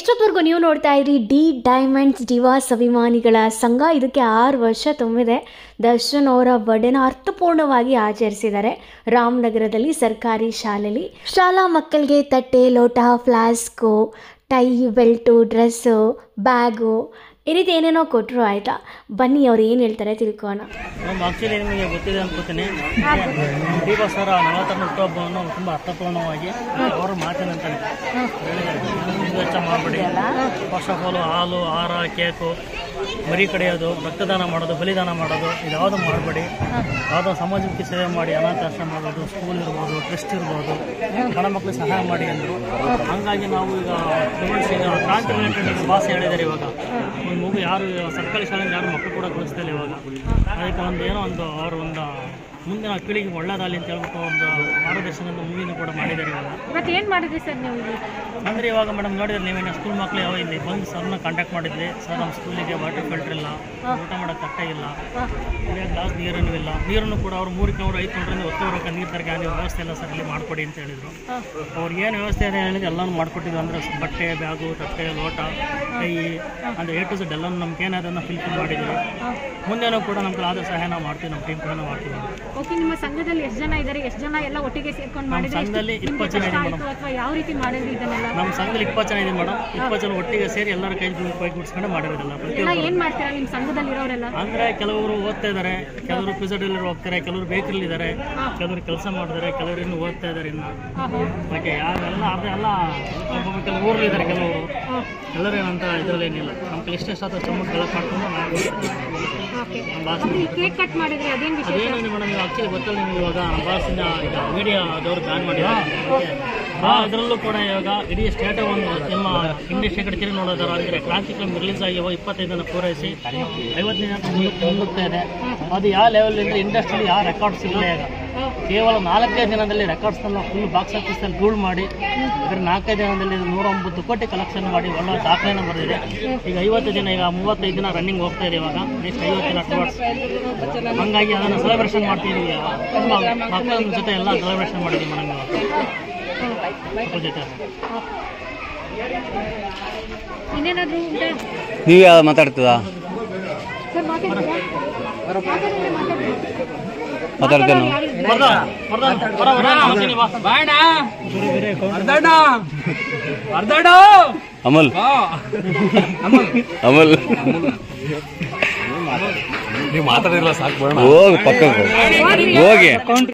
ಇಷ್ಟೊತ್ತವರೆಗೂ ನೀವು ನೋಡ್ತಾ ಇದ್ರಿ ಡಿ ಡೈಮಂಡ್ಸ್ ಡಿವಾಸ್ ಅಭಿಮಾನಿಗಳ ಸಂಘ ಇದಕ್ಕೆ ಆರು ವರ್ಷ ತುಂಬಿದೆ ದರ್ಶನ್ ಅವರ ಬರ್ಡೇನ ಅರ್ಥಪೂರ್ಣವಾಗಿ ಆಚರಿಸಿದ್ದಾರೆ ರಾಮನಗರದಲ್ಲಿ ಸರ್ಕಾರಿ ಶಾಲೆಯಲ್ಲಿ ಶಾಲಾ ಮಕ್ಕಳಿಗೆ ತಟ್ಟೆ ಲೋಟ flask tie belt dress bag ಈ ರೀತಿ ಏನೇನೋ ಕೊಟ್ಟರು ಆಯಿತಾ ಬನ್ನಿ ಅವ್ರು ಏನು ಹೇಳ್ತಾರೆ ತಿಳ್ಕೋಣ ನಮ್ಮ ಆಕ್ಚುಲಿ ನಿಮಗೆ ಗೊತ್ತಿದೆ ಅನ್ಕೋತೀನಿ ಡಿ ಬಾಸ್ ಅವರ ನಲವತ್ತನೇ ಹುಟ್ಟುಹಬ್ಬವನ್ನು ತುಂಬ ಅರ್ಥಪೂರ್ಣವಾಗಿ ಅವರು ಮಾತಿನಂತಾನೆ ಹೇಳಿದ್ದಾರೆ ಇದು ವೆಚ್ಚ ಮಾಡಬೇಡಿ ಫಸ್ಟ್ ಆಫ್ ಆಲ್ ಹಾಲು ಆಹಾರ ಕೇಕು ಮರಿ ಕಡಿಯೋದು ರಕ್ತದಾನ ಮಾಡೋದು ಬಲಿದಾನ ಮಾಡೋದು ಇದ್ಯಾವುದು ಮಾಡಬೇಡಿ ಯಾವುದೋ ಸಮಾಜಕ್ಕೆ ಸೇವೆ ಮಾಡಿ ಅನಾಥಾಶ್ರಮ ಮಾಡೋದು ಸ್ಕೂಲ್ ಇರ್ಬೋದು ಟ್ರಸ್ಟ್ ಇರ್ಬೋದು ಬಡ ಮಕ್ಕಳಿಗೆ ಸಹಾಯ ಮಾಡಿ ಅಂದರು ಹಂಗಾಗಿ ನಾವು ಈಗ ರಿವರ್ಸ್ ಈಗ ಕ್ರಾಂತಿ ರಿಲೇಟೆಡ್ ಭಾಷೆ ಹೇಳಿದ್ದಾರೆ ಇವಾಗ ಒಂದು ಮಗು ಯಾರು ಸರ್ಕಾರಿ ಶಾಲೆಯಿಂದ ಯಾರು ಮಕ್ಕಳು ಕೂಡ ಕಳಿಸ್ತಾ ಇಲ್ಲ ಇವಾಗ ಅದಕ್ಕೆ ಒಂದು ಏನೋ ಒಂದು ಅವರು ಒಂದು ಮುಂದಿನ ಪೀಳಿಗೆ ಒಳ್ಳೇದಾಗಲಿ ಅಂತ ಹೇಳ್ಬಿಟ್ಟು ಒಂದು ಮಾರ್ಗದರ್ಶನದ ಮೂವಿನೂ ಕೂಡ ಮಾಡಿದ್ದಾರೆ ಇವಾಗ ಇವತ್ತು ಏನು ಮಾಡಿದ್ರಿ ಸರ್ ನೀವು ಇಲ್ಲಿ ಅಂದರೆ ಇವಾಗ ಮೇಡಮ್ ನೋಡಿದ್ರೆ ನೀವೇನು ಸ್ಕೂಲ್ ಮಕ್ಕಳು ಯಾವ ಇಲ್ಲಿ ಬಂದು ಸರ್ನ ಕಾಂಟ್ಯಾಕ್ಟ್ ಮಾಡಿದ್ವಿ ಸರ್ ನಮ್ಮ ಸ್ಕೂಲಿಗೆ ವಾಟರ್ ಫಿಲ್ಟರ್ ಇಲ್ಲ ಊಟ ಮಾಡೋಕ್ಕೆ ತಟ್ಟೆ ಇಲ್ಲ ಕುಡಿಯೋ ಗ್ಲಾಸ್ ನೀರನ್ನು ಇಲ್ಲ ನೀರನ್ನು ಕೂಡ ಅವ್ರು ಮೂರು ಕಿಲೋಮೀಟರ್ ಐದು ಕಿಲೋಮೀಟರ್ ಹೊತ್ತು ನೀರು ತರಕ್ಕೆ ಅಲ್ಲಿ ವ್ಯವಸ್ಥೆ ಇಲ್ಲ ಸರ್ ಇಲ್ಲಿ ಮಾಡಿಕೊಡಿ ಅಂತ ಹೇಳಿದರು ಅವ್ರಿಗೆ ಏನು ವ್ಯವಸ್ಥೆ ಇದೆ ಹೇಳಿದ್ರೆ ಎಲ್ಲನೂ ಮಾಡಿಕೊಟ್ಟಿದ್ವಿ ಅಂದರೆ ಬಟ್ಟೆ ಬ್ಯಾಗು ತಟ್ಟೆ ಲೋಟ ಕೈ ಅಂದರೆ ಎ ಟು ಝಡ್ ಎಲ್ಲನೂ ನಮ್ಗೆ ಏನಾದನ್ನು ಫಿಲ್ಫಿಲ್ ಮಾಡಿದ್ವಿ ಮುಂದೆನೂ ಕೂಡ ನಮ್ಮ ಆದ ಸಹಾಯ ನಾವು ಮಾಡ್ತೀವಿ ನಮ್ಮ ಟೀಮ್ ಕೂಡ ಮಾಡ್ತೀವಿ ಓಕೆ ನಿಮ್ಮ ಸಂಘದಲ್ಲಿ ಎಷ್ಟು ಜನ ಇದ್ದಾರೆ ಎಷ್ಟು ಜನ ಎಲ್ಲ ಒಟ್ಟಿಗೆ ಸೇರ್ಕೊಂಡು ನಮ್ಮ ಮಾಡಿದ್ರೆ ಸಂಘದಲ್ಲಿ ಇಪ್ಪತ್ತು ಜನ ಇದೆ ಮೇಡಮ್ ಅಥವಾ ಯಾವ ರೀತಿ ಮಾಡಿದ್ರಿ ಇದನ್ನೆಲ್ಲ ನಮ್ಮ ಸಂಘದಲ್ಲಿ ಇಪ್ಪತ್ತು ಜನ ಇದೆ ಮೇಡಮ್ ಇಪ್ಪತ್ತು ಜನ ಒಟ್ಟಿಗೆ ಸೇರಿ ಎಲ್ಲರ ಕೈ ಕೈ ಗುಡ್ಸ್ಕೊಂಡು ಮಾಡಿರೋದಿಲ್ಲ ಎಲ್ಲ ಪ್ರತಿಯೊಬ್ಬರು ಏನು ಮಾಡ್ತೀರಾ ನಿಮ್ಮ ಸಂಘದಲ್ಲಿ ಇರೋರೆಲ್ಲ ಅಂದರೆ ಕೆಲವರು ಓದ್ತಾ ಇದ್ದಾರೆ ಕೆಲವರು ಪಿಸಡಲ್ಲಿ ಹೋಗ್ತಾರೆ ಕೆಲವರು ಬೇಕರಿಲಿ ಇದ್ದಾರೆ ಕೆಲವರು ಕೆಲಸ ಮಾಡ್ತಾರೆ ಕೆಲವರು ಇನ್ನು ಓದ್ತಾ ಇದ್ದಾರೆ ಇನ್ನು ಓಕೆ ಯಾವೆಲ್ಲ ಅರ್ಧ ಎಲ್ಲ ಒಬ್ಬೊಬ್ಬ ಕೆಲವು ಊರಲ್ಲಿ ಇದ್ದಾರೆ ಕೆಲವರು ಎಲ್ಲರೂ ಏನಂತ ಇದರಲ್ಲಿ ಏನಿಲ್ಲ ನಮ್ಮ ಕೈಲಿ ಎಷ್ಟೆಷ್ಟು ಆದ ಅಮೌಂಟ್ ಕಲೆಕ್ಟ್ ಮಾಡ್ಕೊಂಡು ನಾವು ಓಕೆ ನಮ್ಮ ಬಾಸ್ ಮತ್ತೆ ಈ ಕೇಕ್ ಕಟ್ ಮಾಡಿದ್ರೆ ಅದೇನು ವಿಶೇಷ ಅದೇನಿದೆ ಮೇಡಮ್ ಆಕ್ಚುಲಿ ಗೊತ್ತಲ್ಲ ನಿಮ್ಗೆ ಇವಾಗ ನಮ್ಮ ಬಾಸಿಂದ ಈಗ ಮೀಡಿಯಾದವರು ಬ್ಯಾನ್ ಮಾಡಿದ್ದಾರೆ ಆ ಇದರಲ್ಲೂ ಕೂಡ ಇವಾಗ ಇಡೀ ಸ್ಟೇಟ್ ಒಂದು ನಿಮ್ಮ ಇಂಡಸ್ಟ್ರಿ ಕಡೆ ತಿರುಗಿ ನೋಡೋದಾರ ಅಂದರೆ ಕ್ರಾಂತಿ ಫಿಲ್ಮ್ ರಿಲೀಸ್ ಆಗಿ ಇಪ್ಪತ್ತೈದನ್ನು ಪೂರೈಸಿ ಐವತ್ತನೇ ಮುಂದಕ್ಕೆ ಮುನ್ನುಗ್ತಾ ಇದೆ ಅದು ಯಾವ ಲೆವೆಲಿಂದ ಇಂಡಸ್ಟ್ರಿಯಲ್ಲಿ ಯಾವ ರೆಕಾರ್ಡ್ಸ್ ಇಲ್ಲ ಈಗ ಕೇವಲ ನಾಲ್ಕೈದು ದಿನದಲ್ಲಿ ರೆಕಾರ್ಡ್ಸ್ನೆಲ್ಲ ಫುಲ್ ಬಾಕ್ಸ್ ಆಫೀಸಲ್ಲಿ ರೂಲ್ ಮಾಡಿ ಅದರ ನಾಲ್ಕೈದು ದಿನದಲ್ಲಿ ನೂರ ಒಂಬತ್ತು ಕೋಟಿ ಕಲೆಕ್ಷನ್ ಮಾಡಿ ಒಳ್ಳೆ ದಾಖಲೆನ ಬರೆದಿದೆ ಈಗ ಐವತ್ತು ದಿನ ಈಗ ಮೂವತ್ತೈದು ದಿನ ರನ್ನಿಂಗ್ ಹೋಗ್ತಾ ಇದೆ ಇವಾಗ ನೆಕ್ಸ್ಟ್ ಐವತ್ತು ದಿನ ಟುವರ್ಡ್ಸ್ ಹಂಗಾಗಿ ಅದನ್ನು ಸೆಲೆಬ್ರೇಷನ್ ಮಾಡ್ತಿದ್ದೀವಿ ತುಂಬ ಮಕ್ಕಳ ಜೊತೆ ಎಲ್ಲ ಸೆಲೆಬ್ರೇಷನ್ ಮಾಡಿದ್ದೀವಿ ಮೇಡಮ್ ಮಕ್ಕಳ ಜೊತೆ ಇನ್ನೇನಾದರೂ ಉಂಟಾ ನೀವು ಯಾವ್ದು ಮಾತಾಡ್ತದಾ ಸರ್ ಮಾತಾಡ್ತೀರಾ ಮಾತಾಡಿದ್ರೆ ಮಾತಾಡಿ. ಮಾತಾಡ್ತೇನೆ ಬರ್ದ ಬರ್ದ ಬರ ಬರ ಬರ್ತೀನಿ ಬಾ. ಅಮಲ್ ಅಮಲ್ ನೀವು ಮಾತಾಡಿಲ್ಲ ಸಾಕು ಬೇಡ ಹೋಗಿ ಪಕ್ಕಕ್ಕೆ ಹೋಗಿ ಹೋಗಿ